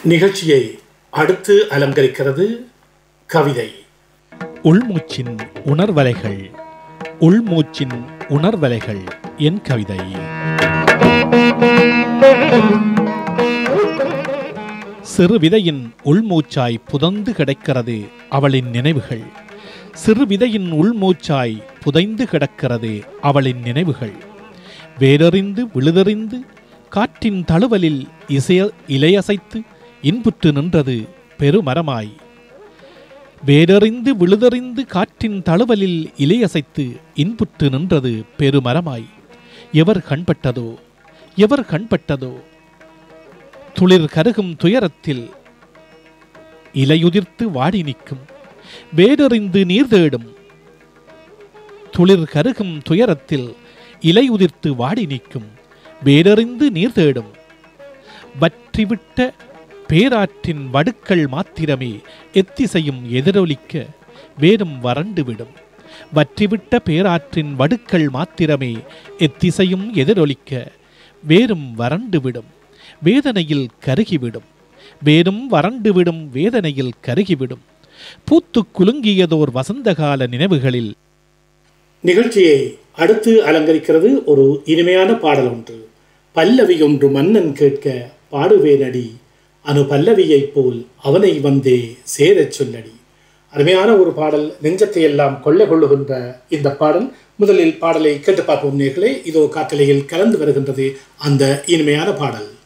நிகழ்ச்சியை அடுத்து அலங்கரிக்கிறது கவிதை உள்மூச்சின் உணர்வலைகள் உள்மூச்சின் உணர்வலைகள் என் கவிதை சிறு விதையின் உள்மூச்சாய் புதந்து கிடக்கிறது அவளின் நினைவுகள் சிறு விதையின் உள்மூச்சாய் புதைந்து கிடக்கிறது அவளின் நினைவுகள் வேரறிந்து விழுதறிந்து காற்றின் தழுவலில் இசைய இலையசைத்து இன்புற்று நின்றது பெருமரமாய் வேரறிந்து விழுதறிந்து காற்றின் தழுவலில் இலையசைத்து இன்புற்று நின்றது பெருமரமாய் எவர் கண்பட்டதோ எவர் கண்பட்டதோ துளிர் கருகும் துயரத்தில் இலையுதிர்த்து வாடி நிற்கும் வேடறிந்து நீர் தேடும் துளிர் கருகும் துயரத்தில் இலையுதிர்த்து வாடி நிற்கும் வேடறிந்து நீர் தேடும் வற்றிவிட்ட பேராற்றின் வடுக்கள் மாத்திரமே எத்திசையும் எதிரொலிக்க வேறும் வறண்டுவிடும் வற்றிவிட்ட பேராற்றின் வடுக்கள் மாத்திரமே எத்திசையும் எதிரொலிக்க வேறும் வறண்டுவிடும் வேதனையில் கருகிவிடும் வேறும் வறண்டுவிடும் வேதனையில் கருகிவிடும் பூத்துக் குலுங்கியதோர் வசந்தகால நினைவுகளில் நிகழ்ச்சியை அடுத்து அலங்கரிக்கிறது ஒரு இனிமையான பாடல் ஒன்று பல்லவி ஒன்று மன்னன் கேட்க பாடுவேனடி அனு பல்லவியைப் போல் அவனை வந்தே சேரச் சொல்லடி அருமையான ஒரு பாடல் நெஞ்சத்தை எல்லாம் கொள்ளை கொள்ளுகின்ற இந்த பாடல் முதலில் பாடலை கேட்டு பார்ப்போம் நேர்களே இதோ காற்றலையில் கலந்து வருகின்றது அந்த இனிமையான பாடல்